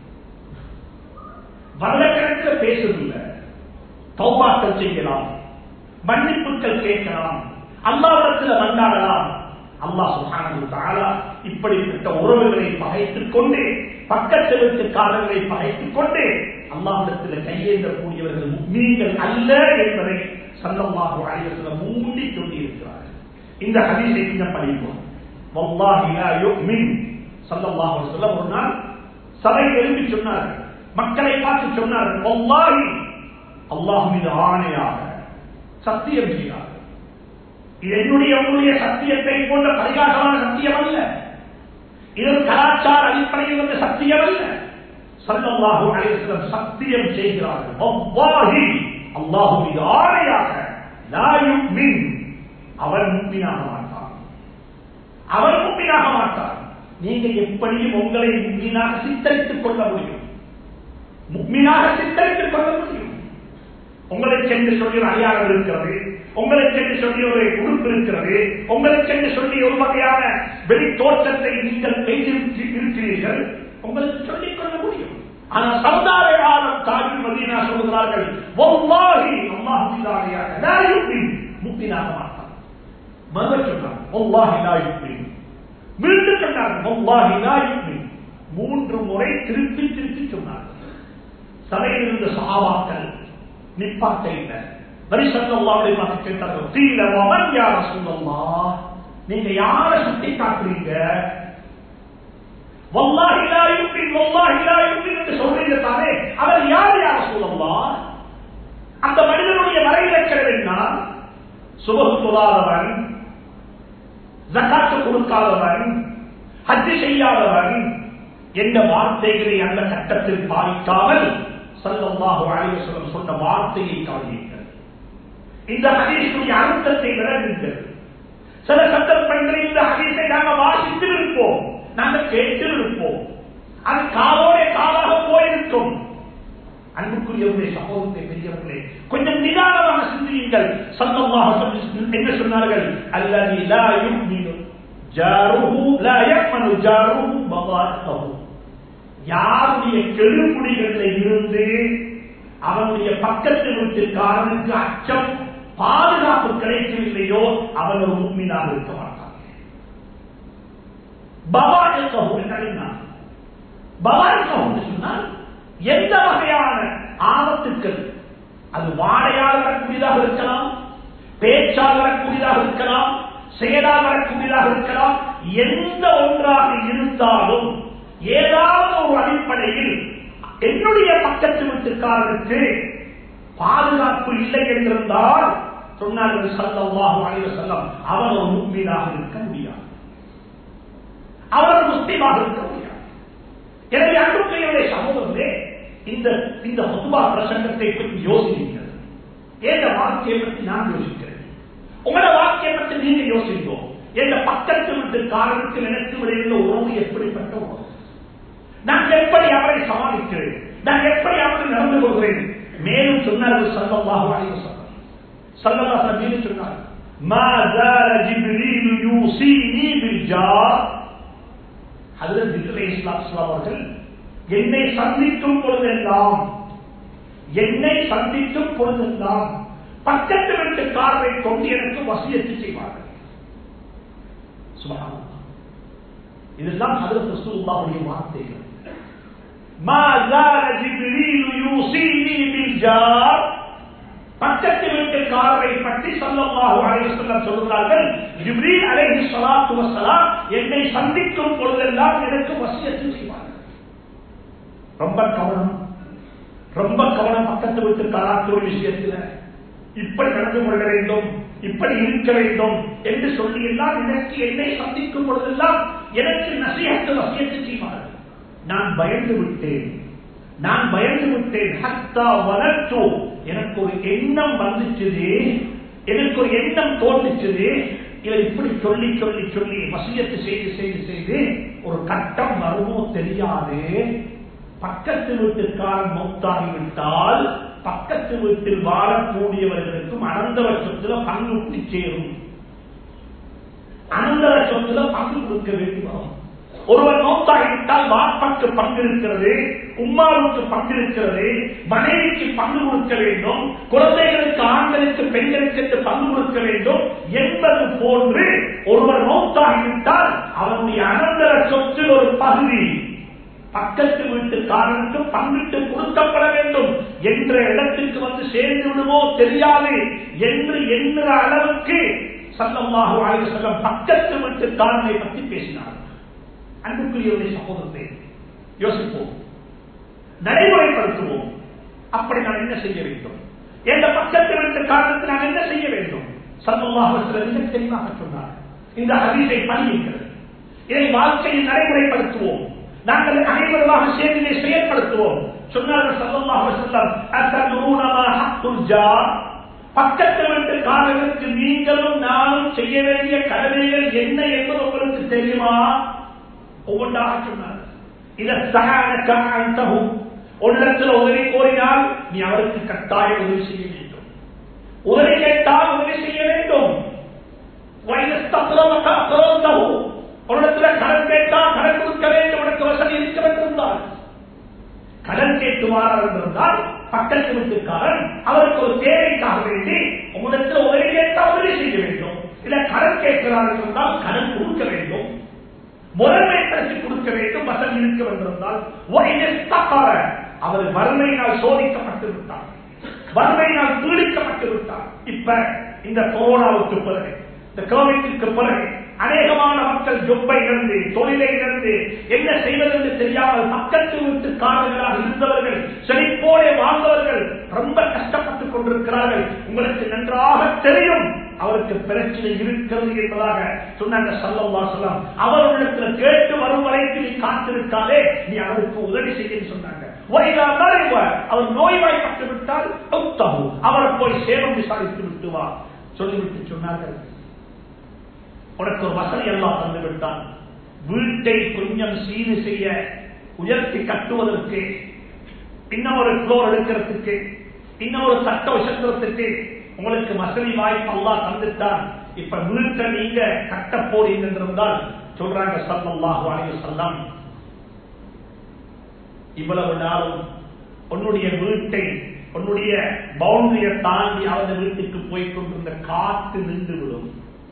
வல்ல கணக்கில் பேசுறதில்லை தௌபாக்கள் செய்யலாம் மன்னிப்புகள் கேட்கலாம் அல்லாவிடத்தில் வந்தாடலாம் அல்லாஹ் சுகானது தாரா இப்படிப்பட்ட உறவுகளை பகைத்துக் கொண்டு பக்கத்து வீட்டுக்காரர்களை பகைத்துக் கொண்டு அல்லாவிடத்தில் கையேந்தக்கூடியவர்கள் நீங்கள் அல்ல என்பதை சல்லமாக அழைவதில் மூண்டி சொல்லியிருக்கிறார்கள் இந்த ஹதீஸை இன்னும் படிப்போம் சல்லல்லாஹு சொல்ல ஒரு நாள் சபை எழுப்பி சொன்னார்கள் மக்களை பார்த்து சொன்னார்கள் அல்லாஹ் மீது ஆணையாக சத்தியம் செய்கிறார்கள் இது என்னுடைய உங்களுடைய சத்தியத்தை போன்ற பரிகாசமான சத்தியம் அல்ல இது கலாச்சார அடிப்படையில் வந்த சத்தியம் அல்ல சல்லல்லாஹு அலைஹிஸ்ஸலாம் சத்தியம் செய்கிறார்கள் வல்லாஹி அல்லாஹு மீது ஆணையாக லா யுமின் அவன் முக்மினாக மாட்டான் அவன் முக்மினாக மாட்டான் நீங்க எப்படியும் உங்களை முக்மீனாக சித்தரித்துக் கொள்ள முடியும் முக்மீனாக சித்தரித்துக் கொள்ள முடியும் உங்களை சென்று சொல்லி ஒரு அடையாளம் இருக்கிறது உங்களை சென்று சொல்லி ஒரு உறுப்பு இருக்கிறது உங்களை சென்று சொல்லி ஒரு வகையான வெளி தோற்றத்தை நீங்கள் இருக்கிறீர்கள் உங்களுக்கு சொல்லிக் கொள்ள முடியும் ஆனால் சமுதாய காலம் தாஜில் மதீனா சொல்கிறார்கள் ஒவ்வாகி அல்லாஹ் முக்தினாக மாட்டான் மதர் சொன்னார் ஒவ்வாஹி நாயுக்மி மீண்டும் சொன்னார்கள் ஒவ்வாஹி நாயுக்மி மூன்று முறை திருப்பி திருப்பி சொன்னார்கள் சபையில் இருந்த சகாபாக்கள் நிப்பாட்ட இல்லை வரிசல்லாவுடைய பார்த்து கேட்டார்கள் தீல வமன் யார சொல்லல்லா நீங்க யார சுட்டி காட்டுறீங்க என்று சொல்றீங்க தானே அவர் யார் யார சொல்லலாம் அந்த மனிதனுடைய வரைவிலக்கிறது என்ன சுபகு தொழாதவன் ஜக்காத்து கொடுக்காதவன் ஹஜ்ஜு செய்யாதவன் என்ற வார்த்தைகளை அந்த கட்டத்தில் பாதிக்காமல் சல்லல்லாஹு அலைஹி வஸல்லம் சொன்ன வார்த்தையை கவனியுங்கள் இந்த ஹதீஸுடைய அர்த்தத்தை விளங்குங்கள் சில சந்தர்ப்பங்களில் இந்த ஹதீஸை நாங்கள் வாசித்து இருப்போம் நாங்கள் கேட்டு இருப்போம் அது காலோட காலாக போயிருக்கும் அன்புக்குரியவர்களே சகோதரத்தை பெரியவர்களே கொஞ்சம் நிதானமாக சிந்தியுங்கள் சந்தமாக என்ன சொன்னார்கள் அல்லது லா யுக்மினு ஜாருஹு லா யக்மனு ஜாருஹு பவாத்தஹு யாருடைய கெடுமுடிகளில் இருந்து அவனுடைய பக்கத்து வீட்டுக்காரனுக்கு அச்சம் பாதுகாப்பு கிடைக்கவில்லையோ அவன் ஒரு உண்மையாக இருக்க மாட்டான் சொன்னால் எந்த வகையான ஆபத்துக்கள் அது வாழையால் வரக்கூடியதாக இருக்கலாம் பேச்சால் வரக்கூடியதாக இருக்கலாம் செயலால் வரக்கூடியதாக இருக்கலாம் எந்த ஒன்றாக இருந்தாலும் ஏதாவது ஒரு அடிப்படையில் என்னுடைய பக்கத்து வீட்டுக்காரருக்கு பாதுகாப்பு இல்லை என்றிருந்தால் சொன்னார்கள் சல்லல்லாஹு அலைஹி வஸல்லம் அவர் ஒரு முஸ்லீமாக இருக்க முடியாது அவர் முஸ்லீமாக இருக்க முடியாது எனவே அன்புக்கையுடைய சமூகமே இந்த இந்த பொதுவா பிரசங்கத்தை பற்றி யோசிங்கள் எந்த வாழ்க்கையை பற்றி நான் யோசிக்கிறேன் உங்களோட வாழ்க்கையை பற்றி நீங்க யோசிங்கோ எந்த பக்கத்து விட்டு காரணத்து எனக்கு இடையில உறவு எப்படிப்பட்ட உறவு நான் எப்படி அவரை சமாளிக்கிறேன் நான் எப்படி அவரை நடந்து கொள்கிறேன் மேலும் சொன்னார்கள் சல்லல்லாஹு அலைஹி வஸல்லம் சல்லல்லாஹு அலைஹி வஸல்லம் சொன்னார் ما زال جبريل يوصيني بالجار ஹஜரத் ஜிப்ரீல் அலைஹிஸ்ஸலாம் ஸல்லல்லாஹு அவர்கள் என்னை சந்திக்கும் பொழுதெல்லாம் என்னை சந்திக்கும் பொழுதெல்லாம் பக்கத்து வீட்டு காரை கொண்டு எனக்கு வசியத்து செய்வார்கள் சுபஹானல்லாஹ் இதெல்லாம் ஹஜரத் ரசூலுல்லாஹுடைய வார்த்தைகள் ما زال جبريل يوصيني بالجار பக்கத்து வீட்டு காரை பற்றி சல்லல்லாஹு அலைஹி வஸல்லம் சொல்கிறார்கள் ஜிப்ரீல் அலைஹி ஸலாத்து வஸலாம் என்னை சந்திக்கும் பொழுதெல்லாம் எனக்கு வசியத்து செய்வார்கள் ரொம்ப கவனம் ரொம்ப கவனம் பக்கத்து வீட்டு காராத்துவ விஷயத்தில் இப்படி நடந்து கொள்ள வேண்டும் இப்படி இருக்க வேண்டும் என்று சொல்லி எல்லாம் எனக்கு என்னை சந்திக்கும் பொழுதெல்லாம் எனக்கு நசியத்து வசியத்து செய்வார்கள் நான் பயந்து விட்டேன் நான் பயந்து விட்டேன் ஹத்தா வளர்த்தோ எனக்கு ஒரு எண்ணம் வந்துச்சுது எனக்கு ஒரு எண்ணம் தோன்றுச்சுது இதை இப்படி சொல்லி சொல்லி சொல்லி வசியத்து செய்து செய்து செய்து ஒரு கட்டம் வருமோ தெரியாது பக்கத்து வீட்டுக்காரன் மௌத்தாகிவிட்டால் பக்கத்து வீட்டில் வாழக்கூடியவர்களுக்கும் அனந்தவ சொத்துல பங்கு சேரும் அனந்தவ சொத்துல பங்கு கொடுக்க வேண்டி வரும் ஒருவர் நோத்தாகிவிட்டால் வாப்பாக்கு பங்கு இருக்கிறது உம்மாவுக்கு பங்கு இருக்கிறது மனைவிக்கு பங்கு கொடுக்க வேண்டும் குழந்தைகளுக்கு ஆண்களுக்கு பெண்களுக்கு என்று பங்கு கொடுக்க வேண்டும் என்பது போன்று ஒருவர் நோத்தாகிவிட்டால் அவனுடைய அனந்தர சொத்தில் ஒரு பகுதி பக்கத்து வீட்டுக்காரனுக்கு பங்கிட்டு கொடுக்கப்பட வேண்டும் என்ற இடத்துக்கு வந்து சேர்ந்து விடுமோ தெரியாது என்று எண்ணுற அளவுக்கு சல்லமாக ஆய்வு செல்லம் பக்கத்து வீட்டுக்காரனை பற்றி பேசினார் அன்புக்குரியவருடைய சகோதரத்தை யோசிப்போம் நடைமுறைப்படுத்துவோம் அப்படி நான் என்ன செய்ய வேண்டும் எந்த பக்கத்து வீட்டு காரணத்தை நான் என்ன செய்ய வேண்டும் சல்லமாக மிக தெளிவாக சொன்னார் இந்த ஹதீஸை பணியுங்கள் இதை வாழ்க்கையில் நடைமுறைப்படுத்துவோம் நாங்கள் அனைவருமாக சேர்ந்து இதை செயல்படுத்துவோம் சொன்னார்கள் சல்லல்லாஹு செல்லம் அத்தூனமா ஹத்துல் ஜார் பக்கத்து வீட்டு காரர்களுக்கு நீங்களும் நானும் செய்ய வேண்டிய கடமைகள் என்ன என்பது உங்களுக்கு தெரியுமா ஒவ்வொன்றாக சொன்னார் இதற்கு ஒன்றிடத்தில் உதவி கோரினால் நீ அவருக்கு கட்டாயம் உதவி செய்ய வேண்டும் உதவி கேட்டால் உதவி செய்ய வேண்டும் உன்னிடத்தில் கடன் கேட்டால் கடன் கொடுக்க வேண்டும் உனக்கு வசதி இருக்க வேண்டியிருந்தால் கடன் கேட்டுவார் என்றிருந்தால் பக்கத்து வீட்டுக்காரன் அவருக்கு ஒரு தேவைக்காக வேண்டி உங்களிடத்தில் உதவி கேட்டால் உதவி செய்ய வேண்டும் இல்ல கடன் கேட்கிறார் என்றால் கடன் கொடுக்க வேண்டும் முறைமைப்படுத்தி கொடுக்க வேண்டும் வசதி இருக்க வந்திருந்தால் அவர் வறுமையினால் சோதிக்கப்பட்டு விட்டார் வறுமையினால் பீடிக்கப்பட்டு விட்டார் இப்ப இந்த கொரோனாவுக்கு பிறகு இந்த கோவிட்டுக்கு பிறகு அநேகமான மக்கள் ஜொப்பை இழந்து தொழிலை இழந்து என்ன செய்வதென்று தெரியாமல் பக்கத்து வீட்டுக்காரர்களாக இருந்தவர்கள் செழிப்போடே வாழ்ந்தவர்கள் ரொம்ப கஷ்டப்பட்டுக் கொண்டிருக்கிறார்கள் உங்களுக்கு நன்றாக தெரியும் அவருக்கு பிரச்சனை இருக்கிறது என்பதாக சொன்னாங்க சல்லல்லா சொல்லம் அவர்களிடத்தில் கேட்டு வரும் வரைக்கும் நீ காத்திருக்காதே நீ அவருக்கு உதவி செய்ய சொன்னாங்க அவர் நோய்வாய்ப்பட்டு விட்டால் அவரை போய் சேவம் விசாரித்து விட்டு வா சொல்லிவிட்டு சொன்னார்கள் உனக்கு ஒரு வசதி எல்லாம் தந்து விட்டான் வீட்டை கொஞ்சம் சீது செய்ய உயர்த்தி கட்டுவதற்கு இன்னும் ஒரு புளோர் எடுக்கிறதுக்கு இன்னும் ஒரு சட்ட உசத்துறதுக்கு உங்களுக்கு வசதி வாய்ப்பு அல்லா தந்துட்டான் இப்ப வீட்டை நீங்க கட்ட போறீங்க என்றிருந்தால் சொல்றாங்க சல்லாஹு அலைய செல்லம் இவ்வளவு நாளும் உன்னுடைய வீட்டை உன்னுடைய பவுண்டரியை தாண்டி அவரது வீட்டுக்கு போய் கொண்டிருந்த காத்து நின்று விடும்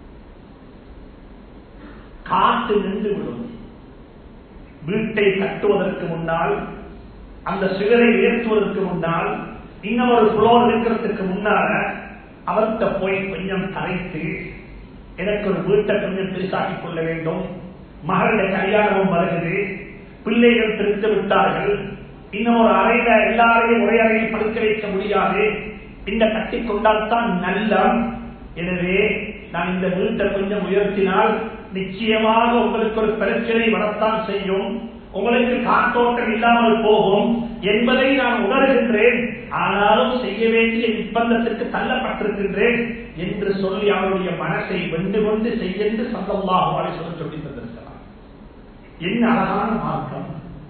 காத்து நின்று விடும் வீட்டை கட்டுவதற்கு முன்னால் அந்த சிகரை உயர்த்துவதற்கு முன்னால் இன்னொரு புலோர் இருக்கிறதுக்கு முன்னால அவர்கிட்ட போய் கொஞ்சம் கரைத்து எனக்கு ஒரு வீட்டை கொஞ்சம் பெருசாக்கிக் கொள்ள வேண்டும் மகளுடைய கல்யாணமும் வருகிறது பிள்ளைகள் திருத்து விட்டார்கள் இன்னும் ஒரு அறையில எல்லாரையும் ஒரே அறையில் படுக்க வைக்க முடியாது இந்த கட்டி கொண்டால் தான் நல்லம் எனவே நான் இந்த வீட்டை கொஞ்சம் உயர்த்தினால் நிச்சயமாக உங்களுக்கு ஒரு பிரச்சனை வரத்தான் செய்யும் உங்களுக்கு காத்தோட்டம் இல்லாமல் போகும் என்பதை நான் உணர்கின்றேன் ஆனாலும் செய்ய வேண்டிய நிர்பந்தத்திற்கு தள்ளப்பட்டிருக்கின்றேன் என்று சொல்லி அவருடைய மனசை வென்று கொண்டு செய்யென்று சந்தமாக சொல்ல சொல்லி தந்திருக்கிறார் என்ன அழகான மார்க்கம்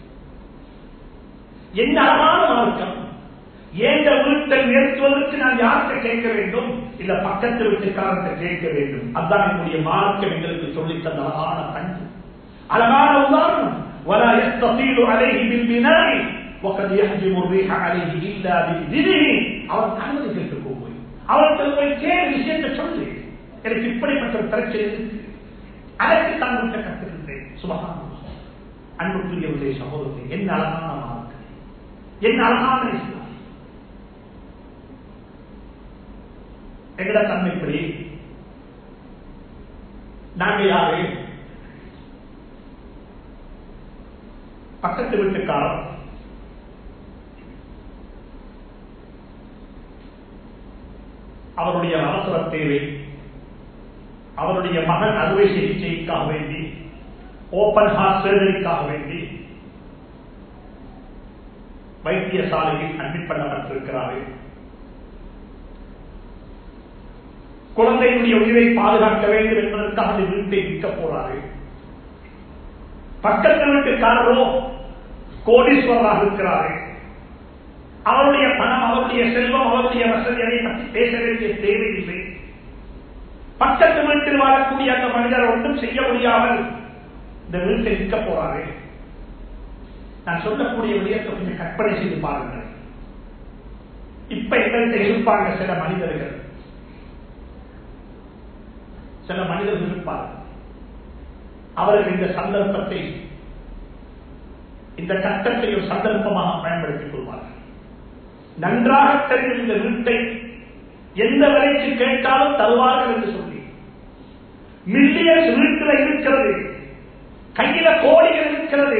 என்ன அழகான மார்க்கம் ஏந்த வீட்டை நிறுத்துவதற்கு நான் யார்கிட்ட கேட்க வேண்டும் இல்ல பக்கத்து வீட்டுக்காரர்கிட்ட கேட்க வேண்டும் அதுதான் என்னுடைய மார்க்கம் எங்களுக்கு சொல்லித் தந்த அழகான பண்பு அழகான உதாரணம் ولا يستطيل عليه بالبناء وقد يحجم الريح عليه الا باذنه அவன் அனுமதி கேட்டு போய் அவருக்கு போய் கேள் விஷயத்தை சொல்லு எனக்கு இப்படிப்பட்ட ஒரு பிரச்சனை இருக்கு அதற்கு தான் உங்களை கற்றுக்கின்றேன் சுபகான அன்புக்குரியவர்களே சகோதரர்களே என்ன அழகான மார்க்கம் என்ன அழகான இஸ்லாம் எங்கட தன்மைப்படி நாங்க யாரு பக்கத்து வீட்டுக்காரர் அவருடைய அவசர தேவை அவருடைய மகன் அறுவை சிகிச்சைக்காக வேண்டி ஓபன் ஹார்ட் சர்ஜரிக்காக வேண்டி வைத்தியசாலையில் அட்மிட் பண்ணப்பட்டிருக்கிறார்கள் குழந்தையினுடைய உயிரை பாதுகாக்க வேண்டும் என்பதற்காக அந்த வீட்டை விற்க போறாரு பக்கத்து வீட்டுக்காரரோ கோடீஸ்வரராக இருக்கிறாரு அவருடைய பணம் அவருடைய செல்வம் அவருடைய வசதி அதை பற்றி பேச வேண்டிய தேவையில்லை பக்கத்து வீட்டில் வாழக்கூடிய அந்த மனிதர் ஒன்றும் செய்ய முடியாமல் இந்த வீட்டை விற்க போறாரு நான் சொல்லக்கூடிய விடயத்தை கொஞ்சம் கற்பனை செய்து பாருங்கள் இப்ப எங்கள்கிட்ட இருப்பாங்க சில மனிதர்கள் சில மனிதர்கள் இருப்பார்கள் அவர்கள் இந்த சந்தர்ப்பத்தை இந்த கட்டத்தை ஒரு சந்தர்ப்பமாக பயன்படுத்திக் கொள்வார்கள் நன்றாக தெரியும் இந்த வீட்டை எந்த விலைக்கு கேட்டாலும் தருவார்கள் என்று சொல்லி மில்லியன்ஸ் வீட்டில் இருக்கிறது கையில கோடிகள் இருக்கிறது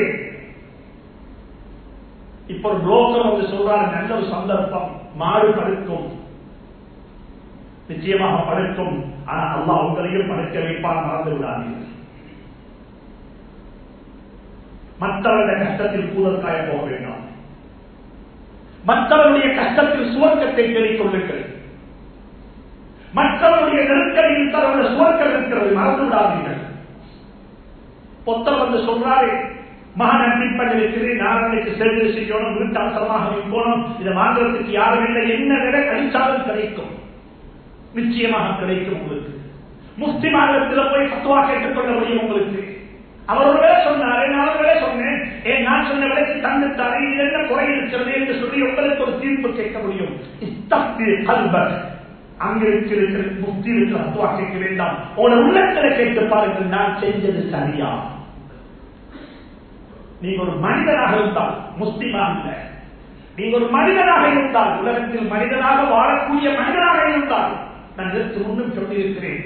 இப்ப ஒரு புரோக்கர் வந்து சொல்றாரு நல்ல ஒரு சந்தர்ப்பம் மாடு படுக்கும் நிச்சயமாக படுக்கும் ஆனா அல்லா உங்களையும் படுக்க வைப்பான் மறந்து விடாதீர்கள் மற்றவருடைய கஷ்டத்தில் கூதல் காய போக வேண்டாம் மற்றவருடைய கஷ்டத்தில் சுவர்க்கத்தை தேடிக் கொள்ளுங்கள் மற்றவருடைய நெருக்கடியில் தரவுடைய சுவர்க்கம் இருக்கிறது மறந்து விடாதீர்கள் பொத்தம் வந்து சொல்றாரு மகன் அட்மிட் பண்ணிருக்கிறேன் நாளைக்கு சர்ஜரி செய்யணும் வீட்டு அவசரமாக போனோம் இதை வாங்குறதுக்கு யாரும் இல்லை என்ன விலை கழிச்சாலும் கிடைக்கும் நிச்சயமாக கிடைக்கும் உங்களுக்கு முஸ்தி மாநிலத்தில் போய் பத்துவா கேட்டுக்கொள்ள முடியும் உங்களுக்கு அவர் ஒரு வேலை சொன்னாரு நான் ஒரு வேலை சொன்னேன் ஏன் நான் சொன்ன விலைக்கு தந்துட்டாரு இது என்ன குறை இருக்கிறது என்று சொல்லி உங்களுக்கு ஒரு தீர்ப்பு கேட்க முடியும் இஸ்தப்தி கல்பர் அங்க இருக்கிற முக்தி இருக்கிற அத்துவா கேட்க வேண்டாம் உன உள்ளத்துல கேட்டு பாருங்கள் நான் செஞ்சது சரியா நீங்க ஒரு மனிதனாக இருந்தால் முஸ்லிமா இல்ல நீங்க ஒரு மனிதனாக இருந்தால் உலகத்தில் மனிதனாக வாழக்கூடிய மனிதனாக இருந்தால் நான் இதற்கு முன்னும் சொல்லியிருக்கிறேன்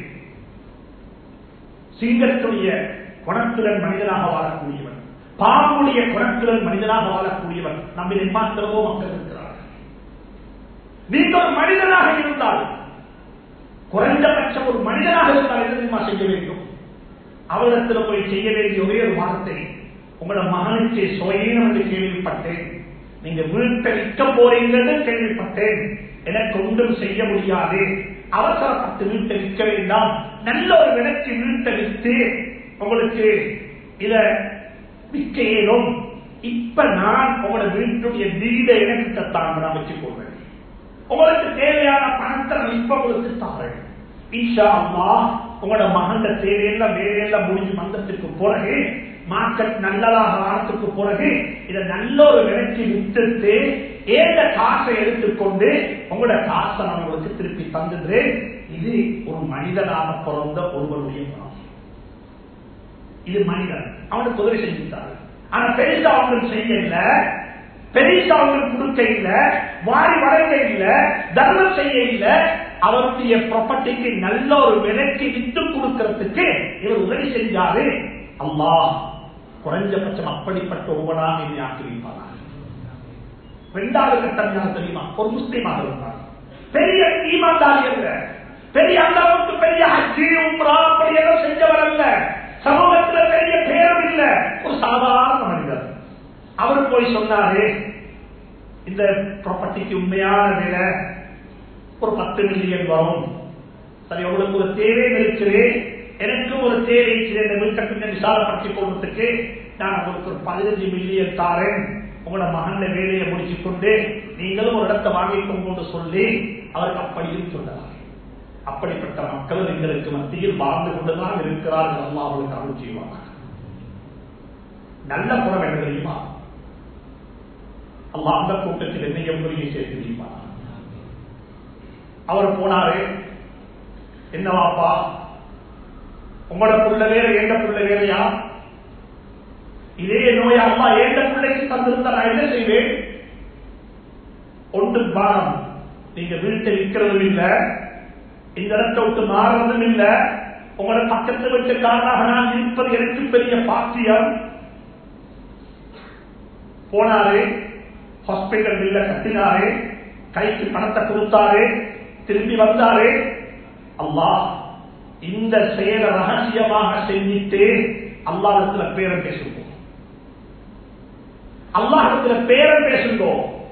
சிங்கத்துடைய குணத்துடன் மனிதனாக வாழக்கூடியவன் பாம்புடைய குணத்துடன் மனிதனாக வாழக்கூடியவன் நம்மில் எம்மாத்திரமோ மக்கள் இருக்கிறார்கள் நீங்க ஒரு மனிதனாக இருந்தால் குறைந்தபட்சம் ஒரு மனிதனாக இருந்தால் என்ன தெரியுமா செய்ய வேண்டும் அவரிடத்தில் போய் செய்ய வேண்டிய ஒரே ஒரு வார்த்தை உங்களோட மகனுக்கு சுயீனம் என்று கேள்விப்பட்டேன் நீங்க வீட்டை விற்க போறீங்கன்னு கேள்விப்பட்டேன் எனக்கு ஒன்றும் செய்ய முடியாது அவசரப்பட்டு வீட்டை விற்க வேண்டாம் நல்ல ஒரு விலைக்கு வீட்டை விற்று உங்களுக்கு இத விற்க இயலும் இப்ப நான் உங்களோட வீட்டுடைய வீடை எனக்கு தத்தாங்க நான் வச்சுக் கொள்வேன் உங்களுக்கு தேவையான பணத்தை நான் இப்ப உங்களுக்கு தாரேன் ஈஷா அம்மா உங்களோட மகன் தேவையெல்லாம் வேலையெல்லாம் முடிஞ்சு மந்தத்திற்கு பிறகு மார்க்கெட் நல்லதாக ஆனதுக்கு பிறகு இதை நல்ல ஒரு விலைக்கு விட்டுட்டு ஏந்த காசை எடுத்துக்கொண்டு உங்களோட காசை நான் உங்களுக்கு திருப்பி தந்துடுறேன் இது ஒரு மனிதனாக பிறந்த ஒருவருடைய குணம் இது மனிதன் அவனுக்கு உதவி செஞ்சுட்டாரு ஆனா பெருசா அவங்களுக்கு செய்ய இல்ல பெருசா அவங்களுக்கு கொடுக்க இல்ல வாரி வழங்க இல்ல தர்மம் செய்ய இல்ல அவருடைய ப்ராப்பர்ட்டிக்கு நல்ல ஒரு விலைக்கு வித்து கொடுக்கறதுக்கு இவர் உதவி செஞ்சாரு அம்மா குறைஞ்சபட்சம் அப்படிப்பட்ட ஒவ்வொருவராக என்னை ஆக்கி வைப்பாரா இரண்டாவது கட்டம் யார் தெரியுமா ஒரு முஸ்லீமாக இருந்தார் பெரிய ஈமான்தாரி அல்ல பெரிய அந்த அளவுக்கு பெரிய ஹஜ்ஜி உம்ரா அப்படி எல்லாம் செஞ்சவர் அல்ல சமூகத்துல பெரிய பேரும் இல்ல ஒரு சாதாரண மனிதர் அவர் போய் சொன்னாரு இந்த ப்ராப்பர்ட்டிக்கு உண்மையான விலை ஒரு பத்து மில்லியன் வரும் சரி உங்களுக்கு ஒரு தேவை இருக்கிறேன் எனக்கு ஒரு தேவை இருக்கிறேன் இந்த வீட்டை கொஞ்சம் விசாலப்படுத்திக் கொள்வதற்கு நான் உங்களுக்கு ஒரு பதினஞ்சு மில்லியன் தாரேன் உங்களோட மகன் வேலையை முடிச்சுக் கொண்டு நீங்களும் ஒரு இடத்தை வாங்கிக் கொண்டு சொல்லி அவருக்கு அப்படியும் சொல்லலாம் அப்படிப்பட்ட மக்கள் எங்களுக்கு மத்தியில் வாழ்ந்து கொண்டுதான் இருக்கிறார்கள் அல்லா அவர்களுக்கு அருள் செய்வாங்க நல்ல குணம் என்ன தெரியுமா அல்லா அந்த கூட்டத்தில் என்னையும் புரிய சேர்த்து தெரியுமா அவர் போனாரு என்னவாப்பா உங்களோட புள்ள வேற எந்த புள்ள வேறையா இதே நோய் அம்மா ஏந்த பிள்ளைக்கு தந்திருந்தா நான் என்ன செய்வேன் ஒன்று பானம் நீங்க வீட்டை விற்கிறதும் இல்ல இந்த இடத்தை விட்டு மாறுறதும் இல்ல உங்களோட பக்கத்து வீட்டுக்காரனாக நான் இருப்பது எனக்கு பெரிய பாக்கியம் போனாரு ஹாஸ்பிட்டல் பில்ல கட்டினாரு கைக்கு பணத்தை கொடுத்தாரு திரும்பி வந்தாரு அல்லா இந்த செயலை ரகசியமாக செஞ்சிட்டு அல்லாஹத்துல பேரம் பேசுவோம் அல்லாஹத்துல பேரம் பேசுங்கோ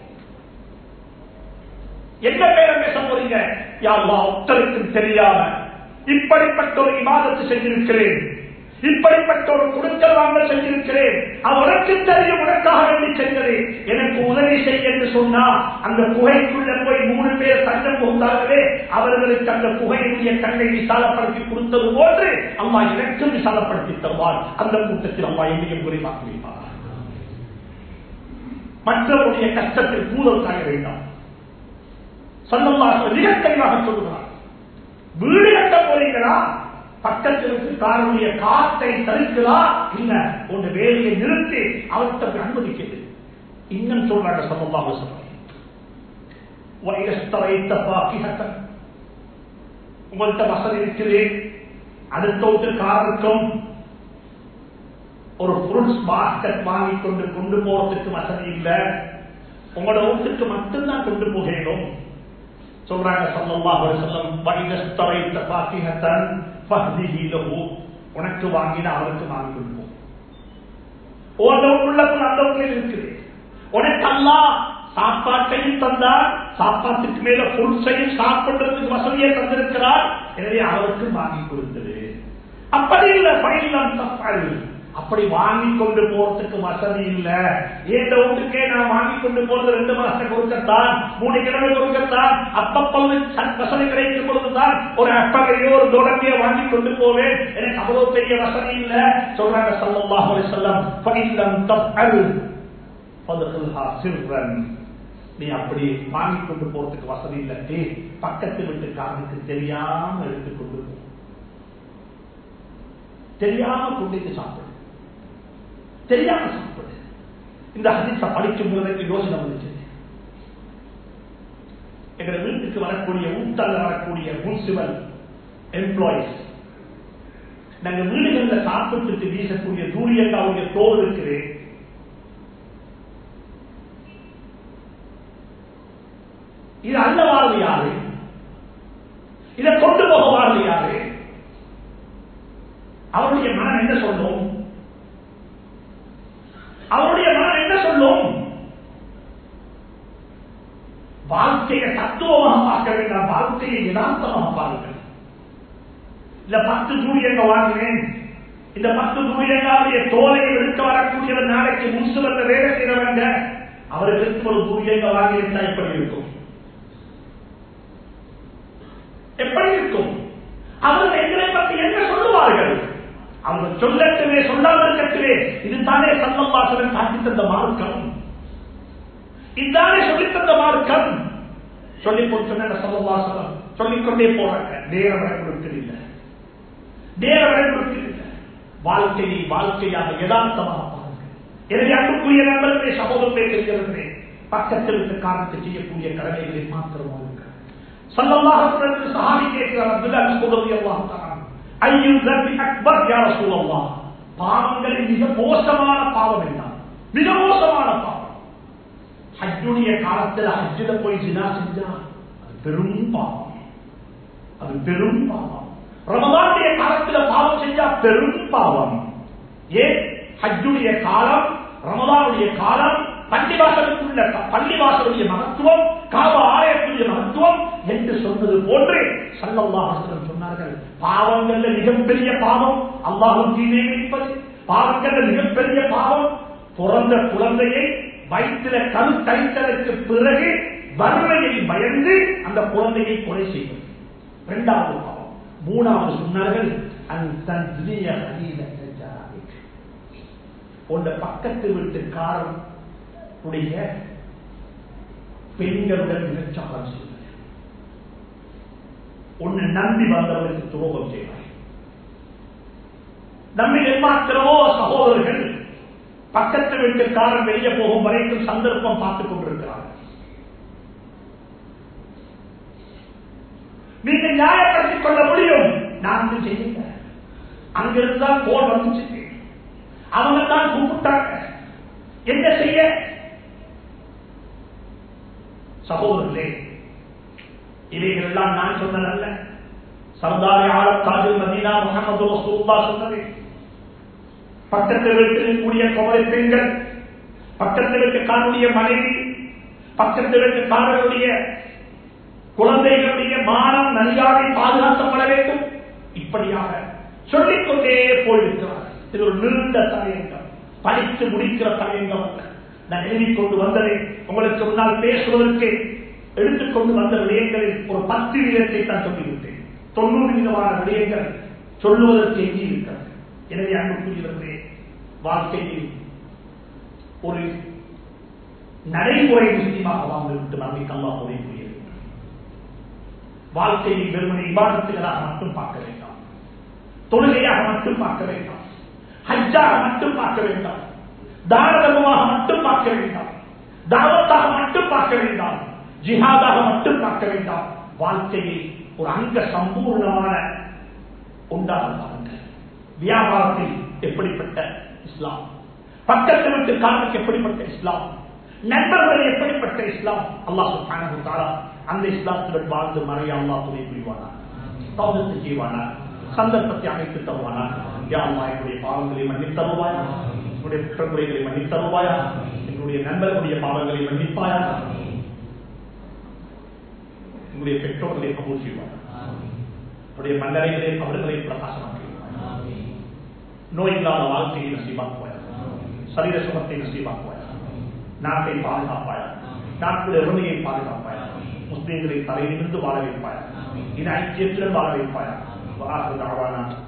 என்ன பேரம் பேச போறீங்க யாருவா ஒத்தருக்கும் தெரியாம இப்படிப்பட்ட ஒரு இமாதத்தை செஞ்சிருக்கிறேன் இப்படிப்பட்ட ஒரு குடுக்கல் வாங்கல் செஞ்சிருக்கிறேன் அது உனக்கு தெரியும் உனக்காக வேண்டி செஞ்சது எனக்கு உதவி செய்ய என்று சொன்னா அந்த குகைக்குள்ள போய் மூணு பேர் தங்கம் புகுந்தார்களே அவர்களுக்கு அந்த குகையினுடைய கண்ணை விசாலப்படுத்தி கொடுத்தது போன்று அம்மா எனக்கும் விசாலப்படுத்தி தருவார் அந்த கூட்டத்தில் அம்மா என்னையும் குறைவாக வைப்பார் மற்றவருடைய கஷ்டத்தில் கூதல் காய வேண்டாம் சல்லல்லாஹு மிக தெளிவாக சொல்லுகிறார் வீடு கட்ட போறீங்களா பக்கத்தில் இருக்கிற காத்தை தடுக்கிறா இல்ல உங்க வேலையை நிறுத்தி அவர்கிட்ட அனுமதிக்கிறது இன்னும் சொல்றாங்க சல்லல்லாஹு சொல்றேன் உங்கள்கிட்ட வசதி இருக்குது அடுத்த வீட்டுக்காரருக்கும் ஒரு ஃப்ரூட்ஸ் பாஸ்கெட் வாங்கி கொண்டு கொண்டு போறதுக்கு வசதி இல்லை உங்களோட வீட்டுக்கு மட்டும்தான் கொண்டு போகணும் சொல்றாங்க சல்லல்லாஹு சொல்லம் வைதஸ்தரைத்த பாக்கிகத்தன் ஃபஹ்திஹிலஹு உனக்கு வாங்கின அவருக்கு வாங்கி கொடுப்போம் உள்ளக்குள்ள அந்த உண்மையில் இருக்குது உனக்கு அல்லா சாப்பாட்டையும் தந்தார் சாப்பாட்டுக்கு மேல பொருட்சையும் சாப்பிடுறதுக்கு வசதியை தந்திருக்கிறார் எனவே அவருக்கு வாங்கி கொடுத்தது அப்படி இல்லை பயிலம் தப்பாள் அப்படி வாங்கி கொண்டு போறதுக்கு வசதி இல்ல ஏந்த வீட்டுக்கே நான் வாங்கி கொண்டு போறது ரெண்டு மாசம் கொடுக்கத்தான் மூணு கிழமை கொடுக்கத்தான் அப்பப்பொழுது வசதி கிடைக்கும் பொழுதுதான் ஒரு அப்பகையோ ஒரு தொடர்பியோ வாங்கி கொண்டு போவேன் எனக்கு அவ்வளவு பெரிய வசதி இல்ல சொல்றாங்க சல்லாஹ் செல்லம் பயிலம் தப்பல் சிறுவன் நீ அப்படி வாங்கி கொண்டு போறதுக்கு வசதி இல்லை பக்கத்து வீட்டுக்காரனுக்கு தெரியாம எடுத்துக்கொண்டு போ தெரியாம கொண்டு சாப்பிடு தெரியாம சாப்பிடு இந்த ஹதீஸ படிக்கும் போது எனக்கு யோசனை வந்துச்சு எங்க வீட்டுக்கு வரக்கூடிய ஊட்டால வரக்கூடிய முன்சிபல் எம்ப்ளாயிஸ் நாங்க வீடுகள்ல சாப்பிட்டு வீசக்கூடிய தூரியங்காவுடைய தோல் இருக்குது இது அல்ல வாழ்வு யாரு இதை கொண்டு போக வாழ்வு யாரு அவருடைய மனம் என்ன சொல்லும் அவருடைய மனம் என்ன சொல்லும் வாழ்க்கையை தத்துவமாக பார்க்க வேண்டாம் வாழ்க்கையை யதார்த்தமாக பாருங்கள் இந்த பத்து சூரியங்க வாங்கினேன் இந்த பத்து சூரியங்காவுடைய தோலை எடுக்க வரக்கூடியவர் நாளைக்கு முன்சு வந்த வேலை செய்யறவங்க அவர்களுக்கு ஒரு சூரியங்க வாங்கியிருந்தா எப்படி இருக்கும் எப்படி இருக்கும் அவர்கள் எங்களை பற்றி என்ன சொல்லுவார்கள் அவங்க சொல்லட்டுமே சொல்லாமல் இருக்கட்டுமே இதுதானே சல்லம்பாசனம் காட்டி தந்த மார்க்கம் இதுதானே சொல்லி தந்த மார்க்கம் சொல்லி போட்டு சல்லம்பாசனம் சொல்லிக்கொண்டே போறாங்க நேரம் வரை கொடுக்கவில்லை நேரம் வரை கொடுக்கவில்லை வாழ்க்கையை வாழ்க்கையாக யதார்த்தமாக பாருங்கள் எனவே அன்புக்குரிய நண்பர்களே சமூகத்தை தெரிகிறது பக்கத்தில் இருக்க காரணத்தை செய்யக்கூடிய கடமைகளை மாத்திரம் சல்லல்லாஹு சஹாபி கேட்கிறார் அப்துல்லா சொல்றது அல்லாஹ் ஐயும் தர்மி அக்பர் யார சொல்லலாம் பாவங்களில் மிக மோசமான பாவம் என்ன மிக மோசமான பாவம் ஹஜ்ஜுடைய காலத்தில் ஹஜ்ஜில போய் ஜினா செஞ்சா அது பெரும் பாவம் அது பெரும் பாவம் ரமதானுடைய காலத்தில் பாவம் செஞ்சா பெரும் பாவம் ஏன் ஹஜ்ஜுடைய காலம் ரமதானுடைய காலம் பள்ளிவாசலுக்குள்ள பள்ளிவாசலுடைய மகத்துவம் காவ ஆலயத்துடைய மகத்துவம் என்று சொன்னது போன்று சல்லல்லாஹலம் சொன்னார்கள் பாவங்கள்ல மிகப்பெரிய பாவம் அல்லாஹும் தீமை வைப்பது பாவங்கள்ல மிகப்பெரிய பாவம் பிறந்த குழந்தையை வயிற்றில கரு தைத்தலுக்கு பிறகு வறுமையை பயந்து அந்த குழந்தையை கொலை செய்வது இரண்டாவது பாவம் மூணாவது சொன்னார்கள் அந்த உங்க பக்கத்து வீட்டுக்காரன் உடைய பெண்களுடன் விபச்சாரம் செய்வது உன்னை நம்பி வந்தவர்களுக்கு துரோகம் செய்வார் நம்மை எம்மாத்திரமோ சகோதரர்கள் பக்கத்து வீட்டுக்காரன் வெளியே போகும் வரைக்கும் சந்தர்ப்பம் பார்த்துக் கொண்டிருக்கிறார்கள் நீங்க நியாயப்படுத்திக் கொள்ள முடியும் நான் செய்யுங்க அங்கிருந்தா போன் வந்துச்சு அவங்க தான் கூப்பிட்டாங்க என்ன செய்ய சகோதரர்களே இவைகள் எல்லாம் நான் சொன்னதல்ல சர்தாரி ஆழத்தாஜில் மதீனா முகமது ரசூல்லா சொன்னது பக்கத்தில் இருக்கக்கூடிய குமரி பெண்கள் பக்கத்தில் இருக்கக்கூடிய மனைவி பக்கத்தில் இருக்கக்காரர்களுடைய குழந்தைகளுடைய மானம் நன்றாக பாதுகாக்கப்பட வேண்டும் இப்படியாக சொல்லிக்கொண்டே போயிருக்கிறார் இது ஒரு நீண்ட தலையங்கம் படித்து முடிக்கிற தலையங்கம் அல்ல நான் எழுதிக் கொண்டு வந்ததை உங்களுக்கு முன்னால் பேசுவதற்கு எடுத்துக்கொண்டு வந்த விடயங்களில் ஒரு பத்து விதத்தை தான் சொல்லிவிட்டேன் தொண்ணூறு விதமான விடயங்கள் சொல்லுவதற்கு எஞ்சி இருக்கிறது எனவே அன்புக்குரியவர்களே வாழ்க்கையில் ஒரு நடைமுறை முஸ்லீமாக வாழ்ந்துவிட்டு நம்பிக்கை அல்லா உதவி வாழ்க்கையை வெறுமனை விவாதத்துகளாக மட்டும் பார்க்க வேண்டாம் தொழுகையாக மட்டும் பார்க்க வேண்டாம் ஹஜ்ஜாக மட்டும் பார்க்க வேண்டாம் தாரதமாக மட்டும் பார்க்க வேண்டாம் தாவத்தாக மட்டும் பார்க்க வேண்டாம் ஜிஹாதாக மட்டும் பார்க்க வேண்டாம் வாழ்க்கையை ஒரு அங்க சம்பூர்ணமான உண்டாக பாருங்கள் வியாபாரத்தில் எப்படிப்பட்ட இஸ்லாம் பக்கத்து வீட்டுக்காரனுக்கு எப்படிப்பட்ட இஸ்லாம் நண்பர்கள் எப்படிப்பட்ட இஸ்லாம் அல்லாஹ் சுப்ஹானஹு தஆலா அந்த இஸ்லாத்துடன் வாழ்ந்து மறைய அல்லாஹ் துணை புரிவானா தௌஹீத் செய்வானா சந்தர்ப்பத்தை அமைத்து தருவானா யா அல்லாஹ் என்னுடைய பாவங்களை மன்னித்து தருவாயா என்னுடைய குற்றங்குறைகளை மன்னித்து தருவாயா என்னுடைய நண்பர்களுடைய பாவங்களை மன்னிப்பாயா என்னுடைய பெற்றோர்களை கபூல் செய்வாயா என்னுடைய மன்னரைகளை அவர்களை பிரகாசமாக்கி நோய் இல்லாத வாழ்க்கையை நசீபாக்குவாயா சரீர சுகத்தை நசீபாக்குவாயா நாட்டை பாதுகாப்பாயா நாட்டுடைய உரிமையை பாதுகாப்பாயா முஸ்லீம்களை தலையிலிருந்து வாழ வைப்பாயா இது ஐக்கியத்துடன் வாழ வைப்பாயா வாஹு தாவானா